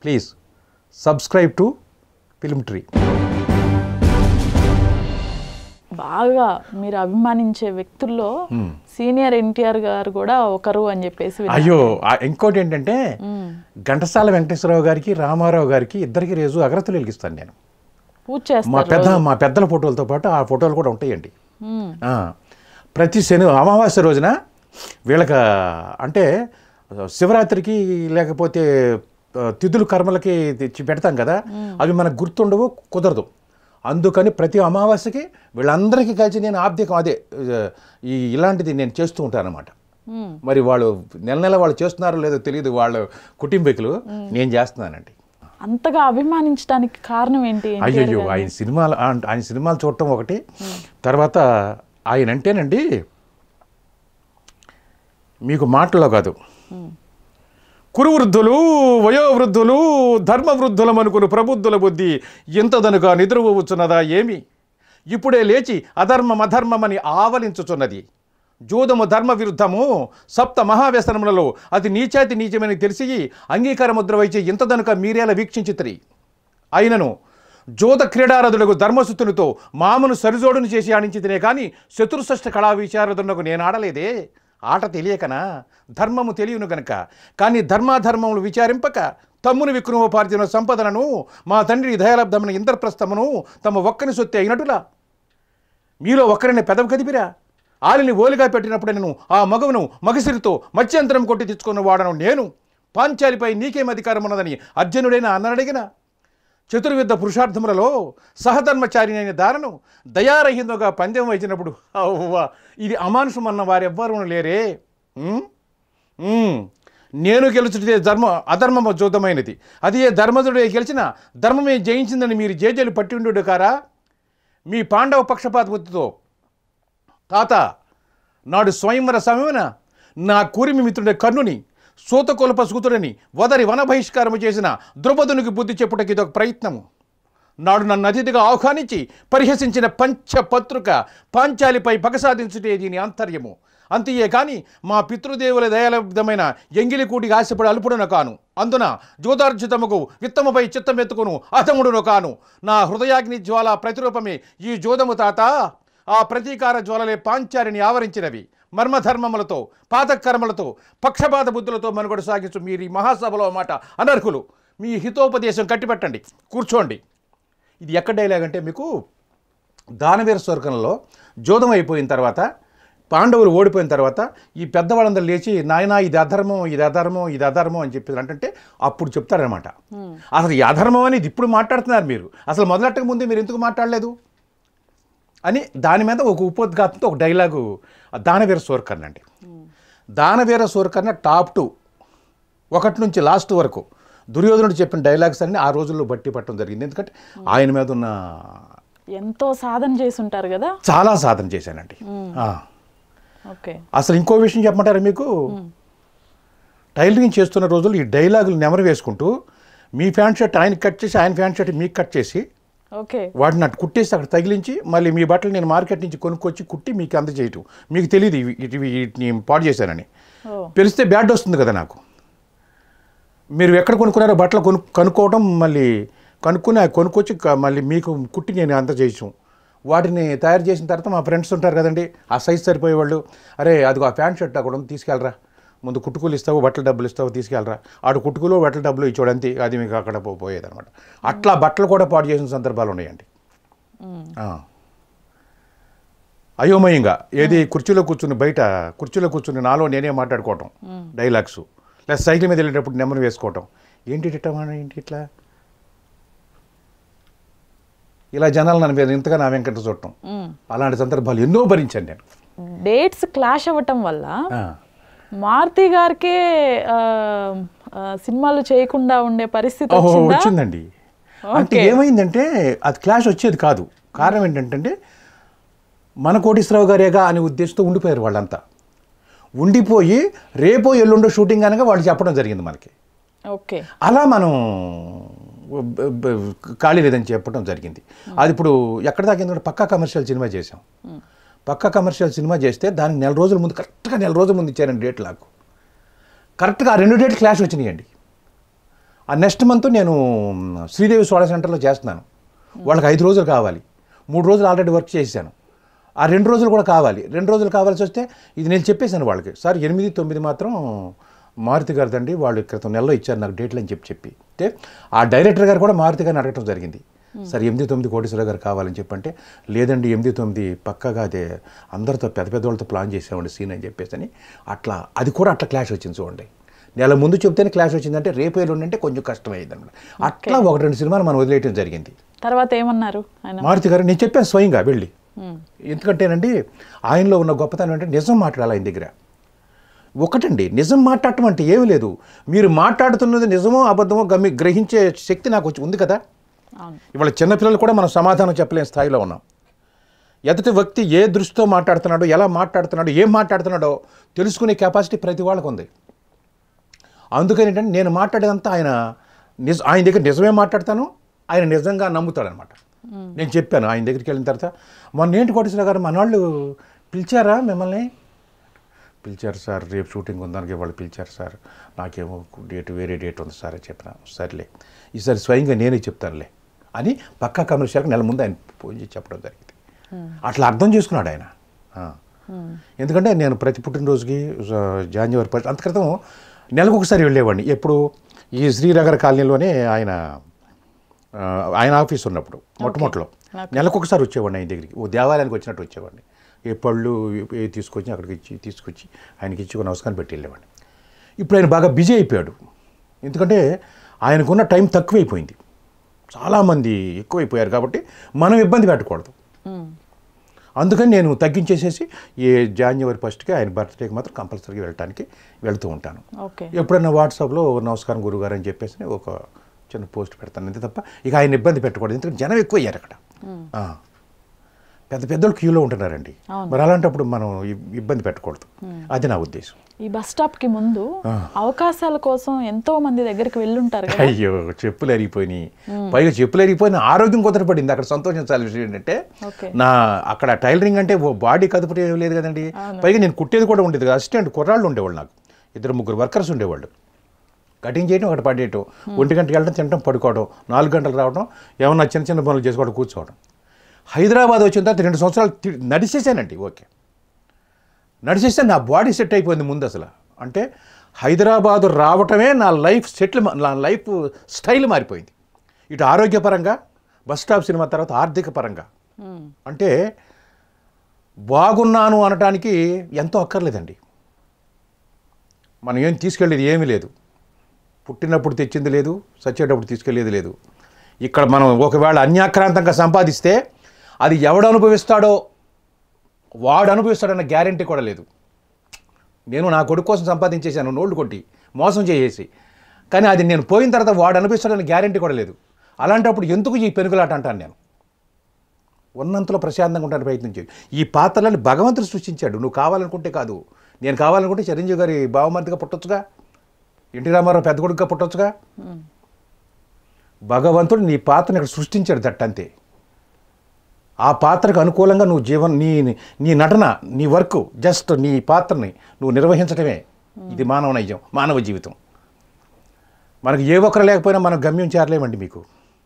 Please subscribe to film tree బాగా మీరు అభిమానించే వ్యక్తుల్లో సీనియర్ ఎన్టీఆర్ గారు కూడా ఒకరు అని చెప్పేసి విన్నా. అయ్యో ఆ ఇంకోటి ఏంటంటే ఘంటసాల వెంకటేశ్వరరావు గారికి రామారావు గారికి ఇద్దరికి రోజు అగ్రతలు వెలిగిస్తాను నేను పూజ మా చేస్తారు పెద్ద మా పెద్దల ఫోటోలతో పాటు ఆ ఫోటోలు కూడా ఉంటాయండి మ్మ్. ఆ, ప్రతి శని అమావాస్య రోజున వీళ్ళకి అంటే శివరాత్రికి లేకపోతే ఆ, తిథులు కర్మలకి తెచ్చి పెడతాం కదా అవి మనకు గుర్తుండవు కుదరదు అందుకని ప్రతి అమావాస్యకి వీళ్ళందరికీ కలిసి నేను ఆబ్దికం అదే ఆ, ఈ ఇలాంటిది నేను చేస్తూ ఉంటాను అనమాట మ్మ్. మరి వాళ్ళు నెల నెల వాళ్ళు చేస్తున్నారో లేదో తెలియదు వాళ్ళ కుటుంబీకులు నేను చేస్తున్నానండి అంతగా అభిమానించడానికి కారణం ఏంటి ఎన్టీఆర్ అయ్యయ్యో గారిని? ఆయన సినిమాలు ఆ- ఆయన సినిమాలు చూడటం ఒకటి తర్వాత ఆయన అంటేనండి మీకు మాటలో కాదు కురువృద్ధులు వయోవృద్ధులు ధర్మవృద్ధులమనుకుని ప్రబుద్ధుల బుద్ధి ఇంతదనుగా నిద్రపోవచ్చున్నదా ఏమి ఇప్పుడే లేచి అధర్మం అధర్మమని ఆవలించుచున్నది జూదము ధర్మ విరుద్ధము సప్త మహావ్యసనములలో అది నీచాతి నీచమని తెలిసి అంగీకార ముద్ర వైచి ఇంతదనుక మీరేలా వీక్షించితిరి అయినను జోద క్రీడారథులకు ధర్మసుతునితో మామను సరిజోడును చేసి ఆడించితేనే కానీ శత్రుషష్ఠ కళా విచారదునకు నేను ఆడలేదే ఆట తెలియకనా ధర్మము తెలియను గనక కానీ ధర్మాధర్మములు విచారింపక తమ్ముని విక్రమోపార్జన సంపదలను మా తండ్రి దయాలబ్ధమైన ఇంద్రప్రస్థమును తమ ఒక్కని సొత్తి అయినటులా మీలో ఒక్కరిని పెదవి కదిపిరా ఆలిని ఓలిగా పెట్టినప్పుడు నేను ఆ మగవును మగసిరితో మత్స్యంతరం కొట్టి తెచ్చుకున్న వాడను నేను పాంచాలిపై నీకేం అధికారం ఉన్నదని అర్జునుడైన అన్నడగిన చతుర్విధ పురుషార్థములలో సహధర్మచారినైన దానను దయారహితంగా పందెం వచ్చినప్పుడు అవ్వ ఇది అమానుషం అన్న వారెవ్వరూ లేరే ఉమ్? ఉమ్. నేను గెలుచుటే ధర్మ అధర్మము జూతమైనది అది ఏ ధర్మదుడే గెలిచిన ధర్మమే జయించిందని మీరు జేజలు పట్టి ఉండు కారా మీ పాండవ పక్షపాత బుద్ధితో తాత నాడు స్వయంవర సమయమున నా కూరిమి మిత్రుడి కర్ణుని సూతకొలప సూతుడని వదరి వన బహిష్కారము చేసిన ద్రౌపదునికి బుద్ధి చెప్పుటకి ఇదొక ప్రయత్నము నాడు నన్ను అతిథిగా ఆహ్వానించి పరిహసించిన పంచపత్రుక పాంచాలిపై పగ సాధించుటే దీని ఆంతర్యము అంతయే కాని మా పితృదేవుల దయాలబ్ధమైన ఎంగిలికూటికి ఆశపడి అల్పుడున కాను అందున జోదార్జితముకు విత్తముపై చిత్తమెత్తుకును అతముడును కాను నా హృదయాగ్ని జ్వాల ప్రతిరూపమే ఈ జోదము తాత ఆ ప్రతీకార జ్వాలలే పాంచారిని ఆవరించినవి మర్మధర్మములతో పాతకర్మలతో పక్షపాత బుద్ధులతో మనుగడ సాగించు మీరు ఈ మహాసభలో మాట అనర్హులు మీ హితోపదేశం కట్టిపెట్టండి కూర్చోండి ఇది ఎక్కడ డైలాగ్ అంటే మీకు దానవీర స్వర్గంలో జోదం అయిపోయిన తర్వాత పాండవులు ఓడిపోయిన తర్వాత ఈ పెద్దవాళ్ళందరూ లేచి నాయనా ఇది అధర్మం ఇది అధర్మం ఇది అధర్మం అని చెప్పి అంటే అప్పుడు చెప్తారనమాట అసలు ఈ అధర్మం అనేది ఇప్పుడు మాట్లాడుతున్నారు మీరు అసలు మొదలెట్టక ముందే మీరు ఎందుకు మాట్లాడలేదు అని దాని మీద ఒక ఉపోద్ఘాతంతో ఒక డైలాగు దానవీర సూరకర్ణ అండి దానవీర సూరకర్ణ టాప్ టూ ఒకటి నుంచి లాస్ట్ వరకు దుర్యోధనుడు చెప్పిన డైలాగ్స్ అన్ని ఆ రోజుల్లో బట్టి పట్టడం జరిగింది ఎందుకంటే ఆయన మీద ఉన్న ఎంతో సాధన చేసి ఉంటారు కదా చాలా సాధన చేశానండి ఆ. ఓకే అసలు ఇంకో విషయం చెప్పమంటారా మీకు టైలరింగ్ చేస్తున్న రోజులు ఈ డైలాగులు నెమరు వేసుకుంటూ మీ ప్యాంట్ షర్ట్ ఆయన కట్ చేసి ఆయన ప్యాంట్ షర్ట్ మీకు కట్ చేసి ఓకే వాటిని అటు కుట్టేసి అక్కడ తగిలించి మళ్ళీ మీ బట్టలు నేను మార్కెట్ నుంచి కొనుక్కొచ్చి కుట్టి మీకు అందజేయటం మీకు తెలియదు ఇవి ఇవి వీటిని పాడు చేశానని ఓ తెలిస్తే బ్యాడ్ వస్తుంది కదా నాకు మీరు ఎక్కడ కొనుక్కున్నారో బట్టలు కొను కనుక్కోవడం మళ్ళీ కనుక్కుని అవి కొనుక్కొచ్చి క- మళ్ళీ మీకు కుట్టి నేను అందజేయచ్చు వాటిని తయారు చేసిన తర్వాత మా ఫ్రెండ్స్ ఉంటారు కదండి ఆ సైజ్ సరిపోయేవాళ్ళు అరే అదిగో ఆ ప్యాంట్ షర్ట్ అక్కడ ఉంది, తీసుకెళ్ళరా ముందు కుట్టుకూలు ఇస్తావు బట్టల డబ్బులు ఇస్తావు తీసుకెళ్ళరా ఆడు కుట్టుకులు బట్టల డబ్బులు ఇచ్చాడు అంతే అది మీకు అక్కడ పో- పోయేదన్నమాట అట్లా బట్టలు కూడా పాడు చేసిన సందర్భాలు ఉన్నాయండి ఆ. అయోమయంగా ఏది కుర్చీలో కూర్చుని బయట కుర్చీలో కూర్చుని నాలో నేనే మాట్లాడుకోవటం డైలాగ్స్ లేదా సైకిల్ మీద వెళ్ళేటప్పుడు నెమ్మది వేసుకోవటం ఏంటి ఇట్ట మన ఏంటి ఇట్లా ఇలా జనాలు నన్ను మీద ఇంతగా నా వెంకట చూడటం మ్మ్. అలాంటి సందర్భాలు ఎన్నో భరించాను నేను డేట్స్ క్లాష్ అవ్వటం వల్ల ఆ. మారుతి గారికే ఆ, ఆ, సినిమాలు చేయకుండా ఉండే పరిస్థితి ఓహో వచ్చిందా వచ్చిందండి అంటే ఏమైందంటే అది క్లాష్ వచ్చేది కాదు కారణం ఏంటంటే మన కోటేశ్వరరావు గారేగా అనే ఉద్దేశంతో ఉండిపోయారు వాళ్ళంతా ఉండిపోయి రేపో ఎల్లుండో షూటింగ్ అనగా వాళ్ళు చెప్పడం జరిగింది మనకి ఓకే అలా మనం బ- బ- ఖాళీ లేదని చెప్పడం జరిగింది అది ఇప్పుడు ఎక్కడ దాకా ఎందుకంటే పక్కా కమర్షియల్ సినిమా చేసాం పక్కా కమర్షియల్ సినిమా చేస్తే దానికి నెల రోజుల ముందు కరెక్ట్గా నెల రోజుల ముందు ఇచ్చారండి డేట్ నాకు కరెక్ట్గా ఆ రెండు డేట్లు క్లాష్ వచ్చినాయండి ఆ నెక్స్ట్ మంత్ నేను శ్రీదేవి సోడా సెంటర్లో చేస్తున్నాను వాళ్ళకి ఐదు రోజులు కావాలి మూడు రోజులు ఆల్రెడీ వర్క్ చేశాను ఆ రెండు రోజులు కూడా కావాలి రెండు రోజులు కావాల్సి వస్తే ఇది నేను చెప్పేశాను వాళ్ళకి సార్ ఎనిమిది తొమ్మిది మాత్రం మారుతి గారిదండి వాళ్ళు క్రితం నెలలో ఇచ్చారు నాకు డేట్లు అని చెప్పి చెప్పి అంటే ఆ డైరెక్టర్ గారు కూడా మారుతి గారిని అడగటం జరిగింది సార్ ఎనిమిది తొమ్మిది కోటేశ్వర గారు కావాలని చెప్పంటే లేదండి ఎనిమిది తొమ్మిది పక్కగా అదే అందరితో పెద్ద పెద్ద వాళ్ళతో ప్లాన్ చేసామండి సీన్ అని చెప్పేసి అని అట్లా అది కూడా అట్లా క్లాష్ వచ్చింది చూడండి నెల ముందు చెప్తేనే క్లాష్ వచ్చిందంటే రేపు ఎల్లుండి అంటే కొంచెం కష్టమైంది అనమాట అట్లా ఒక రెండు సినిమాలు మనం వదిలేయటం జరిగింది తర్వాత ఏమన్నారు ఆయన మారుతి గారు నేను చెప్పాను స్వయంగా వెళ్ళి ఉమ్, ఎందుకంటేనండి ఆయనలో ఉన్న గొప్పతనం అంటే నిజం మాట్లాడాలి ఆయన దగ్గర ఒకటండి నిజం మాట్లాడటం అంటే ఏమీ లేదు మీరు మాట్లాడుతున్నది నిజమో అబద్ధమో గమి గ్రహించే శక్తి నాకు వచ్చి ఉంది కదా అవును ఇవాళ చిన్నపిల్లలు కూడా మనం సమాధానం చెప్పలేని స్థాయిలో ఉన్నాం ఎదుటి వ్యక్తి ఏ దృష్టితో మాట్లాడుతున్నాడో ఎలా మాట్లాడుతున్నాడో ఏం మాట్లాడుతున్నాడో తెలుసుకునే కెపాసిటీ ప్రతి వాళ్ళకు ఉంది అందుకని ఏంటంటే నేను మాట్లాడేదంతా ఆయన నిజ ఆయన దగ్గర నిజమే మాట్లాడతాను ఆయన నిజంగా నమ్ముతాడనమాట నేను చెప్పాను ఆయన దగ్గరికి వెళ్ళిన తర్వాత మొన్న ఏంటి కోటేశ్వర గారు మన వాళ్ళు పిలిచారా మిమ్మల్ని పిలిచారు సార్ రేపు షూటింగ్ ఉందానికి వాళ్ళు పిలిచారు సార్ నాకేమో డేట్ వేరే డేట్ ఉంది సార్ అని చెప్పిన సర్లే ఈసారి స్వయంగా నేనే చెప్తానులే అని పక్కా కమర్షియల్కి నెల ముందు ఆయన ఫోన్ చేసి చెప్పడం జరిగింది అట్లా అర్థం చేసుకున్నాడు ఆయన ఆ. ఎందుకంటే నేను ప్రతి పుట్టినరోజుకి జ- జనవరి ఫస్ట్ అంత క్రితం నెలకు ఒకసారి వెళ్ళేవాడిని ఎప్పుడు ఈ శ్రీనగర్ కాలనీలోనే ఆయన ఆ, ఆయన ఆఫీస్ ఉన్నప్పుడు మొట్టమొదటిలో నెలకు ఒకసారి వచ్చేవాడిని ఆయన దగ్గరికి ఓ దేవాలయానికి వచ్చినట్టు వచ్చేవాడిని ఏ పళ్ళు ఏ తీసుకొచ్చి అక్కడికి ఇచ్చి తీసుకొచ్చి ఆయనకి ఇచ్చి ఒక నమస్కారం పెట్టి వెళ్ళేవాడిని ఇప్పుడు ఆయన బాగా బిజీ అయిపోయాడు ఎందుకంటే ఆయనకున్న టైం తక్కువైపోయింది చాలామంది ఎక్కువైపోయారు కాబట్టి మనం ఇబ్బంది పెట్టకూడదు ఉమ్, అందుకని నేను తగ్గించేసేసి ఏ జాన్యువరి ఫస్ట్కి ఆయన బర్త్డేకి మాత్రం కంపల్సరీగా వెళ్ళటానికి వెళ్తూ ఉంటాను ఓకే ఎప్పుడైనా వాట్సాప్లో నమస్కారం గురుగారు అని చెప్పేసి ఒక చిన్న పోస్ట్ పెడతాను అంతే తప్ప ఇక ఆయన ఇబ్బంది పెట్టకూడదు ఎందుకంటే జనం ఎక్కువ అయ్యారు అక్కడ ఆ. పెద్ద పెద్దోళ్ళు క్యూలో ఉంటున్నారండి అవును. మరి అలాంటప్పుడు మనం ఇబ్- ఇబ్బంది పెట్టకూడదు అది నా ఉద్దేశం ఈ బస్ స్టాప్ కి ముందు అవకాశాల కోసం ఎంతో మంది దగ్గరికి వెళ్ళుంటారు కదా అయ్యో చెప్పులు అరిగిపోయినాయి పైగా చెప్పులు అరిగిపోయిన ఆరోగ్యం కుదరపడింది అక్కడ సంతోషించాలి విషయం ఏంటంటే ఓకే నా అక్కడ టైలరింగ్ అంటే ఓ బాడీ కదుపుటే ఏం లేదు కదండి పైగా నేను కుట్టేది కూడా ఉండేది కదా అసిస్టెంట్ కుర్రాళ్ళు ఉండేవాళ్ళు నాకు ఇద్దరు ముగ్గురు వర్కర్స్ ఉండేవాళ్ళు కటింగ్ చేయడం ఒకటి పడేయటం ఒంటి గంటకి వెళ్ళడం తినడం పడుకోవడం నాలుగు గంటలు రావడం ఏమన్నా చిన్న చిన్న పనులు చేసుకోవడం కూర్చోవడం హైదరాబాద్ వచ్చిన తర్వాత రెండు సంవత్సరాలు తి- నడిచేసానండి ఓకే నడిచేస్తే నా బాడీ సెట్ అయిపోయింది ముందు అసలు అంటే హైదరాబాదు రావటమే నా లైఫ్ సెటిల్ నా లైఫ్ స్టైల్ మారిపోయింది ఇటు ఆరోగ్యపరంగా బస్ స్టాప్ సినిమా తర్వాత ఆర్థిక పరంగా ఉమ్, అంటే బాగున్నాను అనటానికి ఎంతో అక్కర్లేదండి మనం ఏం తీసుకెళ్ళేది ఏమీ లేదు పుట్టినప్పుడు తెచ్చింది లేదు చచ్చేటప్పుడు తీసుకెళ్ళేది లేదు ఇక్కడ మనం ఒకవేళ అన్యాక్రాంతంగా సంపాదిస్తే అది ఎవడు అనుభవిస్తాడో వాడు అనుభవిస్తాడన్న గ్యారంటీ కూడా లేదు నేను నా కొడుకు కోసం సంపాదించేశాను నోళ్ళు కొట్టి మోసం చేసేసి కానీ అది నేను పోయిన తర్వాత వాడు అనుభవిస్తాడన్న గ్యారంటీ కూడా లేదు అలాంటప్పుడు ఎందుకు ఈ పెనుగులాట అంటాను నేను ఉన్నంతలో ప్రశాంతంగా ఉండడానికి ప్రయత్నం చేయి ఈ పాత్రలను భగవంతుడు సృష్టించాడు నువ్వు కావాలనుకుంటే కాదు నేను కావాలనుకుంటే చిరంజీవి గారి బావమర్దిగా పుట్టొచ్చుగా ఎన్టీ రామారావు పెద్ద కొడుకుగా పుట్టొచ్చుగా ఉమ్, భగవంతుడు నీ పాత్రను ఇక్కడ సృష్టించాడు దట్టంతే ఆ పాత్రకు అనుకూలంగా నువ్వు జీవన్ నీ నీ నటన నీ వర్క్ జస్ట్ నీ పాత్రని నువ్వు నిర్వహించడమే ఇది మానవ నైజం మానవ జీవితం మనకు ఏ ఒక్కరు లేకపోయినా మనం గమ్యం చేరలేమండి మీకు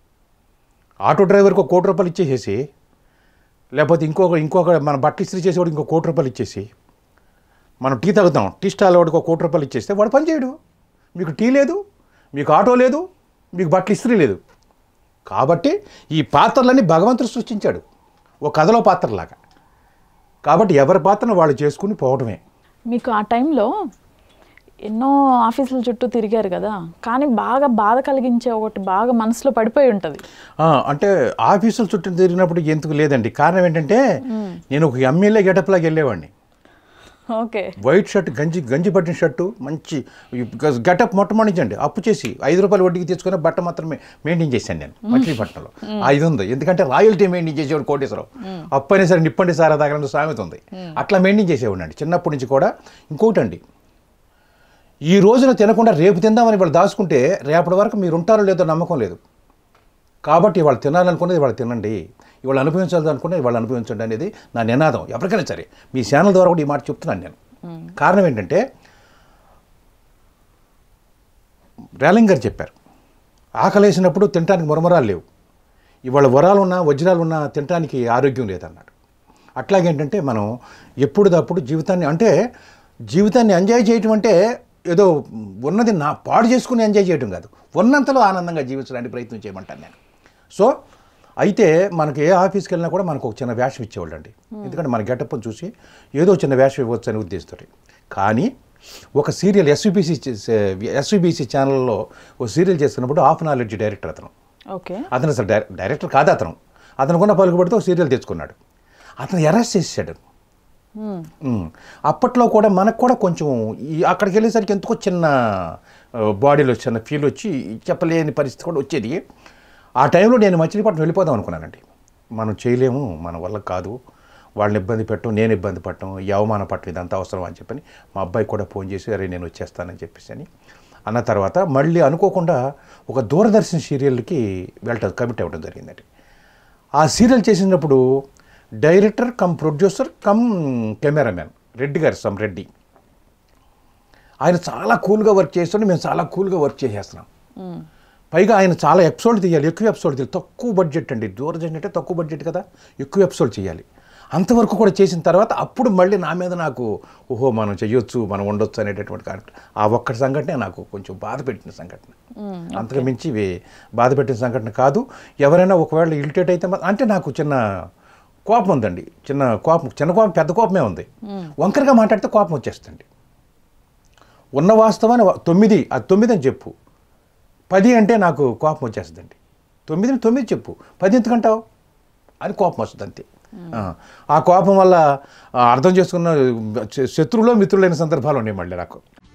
ఆటో డ్రైవర్కి ఒక కోటి రూపాయలు ఇచ్చేసేసి లేకపోతే ఇంకొక ఇంకొక మన బట్టలు ఇస్త్రీ చేసేవాడికి ఇంకో కోటి రూపాయలు ఇచ్చేసి మనం టీ తాగుతాం టీ స్టాల్ వాడికి ఒక కోటి రూపాయలు ఇచ్చేస్తే వాడు పని చేయడు మీకు టీ లేదు మీకు ఆటో లేదు మీకు బట్టలు ఇస్త్రీ లేదు కాబట్టి ఈ పాత్రలన్నీ భగవంతుడు సృష్టించాడు ఒక కథలో పాత్రలాగా కాబట్టి ఎవరి పాత్రను వాళ్ళు చేసుకుని పోవడమే మీకు ఆ టైంలో ఎన్నో ఆఫీసుల చుట్టూ తిరిగారు కదా కానీ బాగా బాధ కలిగించే ఒకటి బాగా మనసులో పడిపోయి ఉంటుంది ఆ, అంటే ఆఫీసుల చుట్టూ తిరిగినప్పుడు ఎందుకు లేదండి కారణం ఏంటంటే నేను ఒక ఎమ్మెల్యే గెటప్లాగా వెళ్ళేవాడిని ఓకే వైట్ షర్ట్ గంజి గంజి పట్టిన షర్టు మంచి గెటప్ మొట్టమొదటించండి అప్పు చేసి ఐదు రూపాయలు వడ్డీకి తీసుకుని బట్ట మాత్రమే మెయింటైన్ చేశాను నేను మచిలీపట్నంలో ఐదు ఉంది ఎందుకంటే రాయల్టీ మెయింటైన్ చేసేవాడు కోటేశ్వరరావు అప్పు అయినా సరే నిప్పండి సారా దగ్గర సామెత ఉంది అట్లా మెయింటైన్ చేసేవాడు అండి చిన్నప్పటి నుంచి కూడా ఇంకొకటి అండి ఈ రోజున తినకుండా రేపు తిందామని వాళ్ళు దాచుకుంటే రేపటి వరకు మీరు ఉంటారో లేదో నమ్మకం లేదు కాబట్టి వాళ్ళు తినాలనుకునేది వాళ్ళు తినండి ఇవాళ అనుభవించాలి అనుకునే వాళ్ళు అనుభవించండి అనేది నా నినాదం ఎవరికైనా సరే మీ ఛానల్ ద్వారా కూడా ఈ మాట చెప్తున్నాను నేను కారణం ఏంటంటే రేలింగ్ గారు చెప్పారు ఆకలేసినప్పుడు తినడానికి మురమరాలు లేవు ఇవాళ వరాలు ఉన్నా వజ్రాలు ఉన్నా తినడానికి ఆరోగ్యం లేదన్నాడు అట్లాగేంటంటే మనం ఎప్పుడుదప్పుడు జీవితాన్ని అంటే జీవితాన్ని ఎంజాయ్ చేయటం అంటే ఏదో ఉన్నది నా పాడు చేసుకుని ఎంజాయ్ చేయటం కాదు ఉన్నంతలో ఆనందంగా జీవించడానికి ప్రయత్నం చేయమంటాను నేను సో అయితే మనకి ఏ ఆఫీస్కి వెళ్ళినా కూడా మనకు ఒక చిన్న వేషం ఇచ్చేవాళ్ళు అండి ఎందుకంటే మన గెటప్ చూసి ఏదో చిన్న వేషం ఇవ్వచ్చు అని ఉద్దేశంతో కానీ ఒక సీరియల్ ఎస్విబిసి ఎస్విబిసి ఛానల్లో ఒక సీరియల్ చేస్తున్నప్పుడు హాఫ్ నాలెడ్జ్ డైరెక్టర్ అతను ఓకే అతను అసలు డైర- డైరెక్టర్ కాదు అతను అతనుకున్న పలుకుబడితో ఒక సీరియల్ తెచ్చుకున్నాడు అతను అరెస్ట్ చేసాడు మ్మ్. ఉమ్. అప్పట్లో కూడా మనకు కూడా కొంచెం ఈ అక్కడికి వెళ్ళేసరికి ఎందుకో చిన్న ఆ, బాడీలో చిన్న ఫీల్ వచ్చి చెప్పలేని పరిస్థితి కూడా వచ్చేది ఆ టైంలో నేను మచిలీపట్నం వెళ్ళిపోదాం అనుకున్నానండి మనం చేయలేము మన వల్ల కాదు వాళ్ళని ఇబ్బంది పెట్టడం నేను ఇబ్బంది పడటం ఈ అవమాన పట్టడం ఇదంతా అవసరం అని చెప్పని మా అబ్బాయి కూడా ఫోన్ చేసి అరే నేను వచ్చేస్తానని చెప్పేసి అని అన్న తర్వాత మళ్ళీ అనుకోకుండా ఒక దూరదర్శన్ సీరియల్కి వెళ్ళటం కమిట్ అవ్వడం జరిగిందండి ఆ సీరియల్ చేసినప్పుడు director cum producer cum cameraman Reddy గారు సమ్ రెడ్డి ఆయన చాలా కూల్గా వర్క్ చేస్తుంటే మేము చాలా కూల్గా వర్క్ చేసేస్తున్నాం మ్మ్. పైగా ఆయన చాలా ఎపిసోడ్ తీయాలి ఎక్కువ ఎపిసోడ్ తీయాలి తక్కువ బడ్జెట్ అండి దూరదర్శన్ అంటే తక్కువ బడ్జెట్ కదా ఎక్కువ ఎపిసోడ్ చేయాలి అంతవరకు కూడా చేసిన తర్వాత అప్పుడు మళ్ళీ నా మీద నాకు ఓహో మనం చెయ్యొచ్చు మనం ఉండొచ్చు అనేటటువంటి కారణం ఆ ఒక్కటి సంఘటనే నాకు కొంచెం బాధ పెట్టిన సంఘటన మ్మ్. అంతకు మించి ఇవి బాధ పెట్టిన సంఘటన కాదు ఎవరైనా ఒకవేళ ఇరిటేట్ అయితే మా- అంటే నాకు చిన్న కోపం ఉందండి చిన్న కోపం చిన్న కోపం పెద్ద కోపమే ఉంది వంకరగా మాట్లాడితే కోపం వచ్చేస్తుంది ఉన్న వాస్తవాన్ని వ- తొమ్మిది అది తొమ్మిది అని చెప్పు పది అంటే నాకు కోపం వచ్చేస్తుందండి తొమ్మిదిని తొమ్మిది చెప్పు పది ఎందుకంటావు అని కోపం వస్తుంది అంతే ఆ, ఆ కోపం వల్ల ఆ, అర్థం చేసుకున్న శత్రువులో మిత్రులైన సందర్భాలు ఉన్నాయి మళ్ళీ నాకు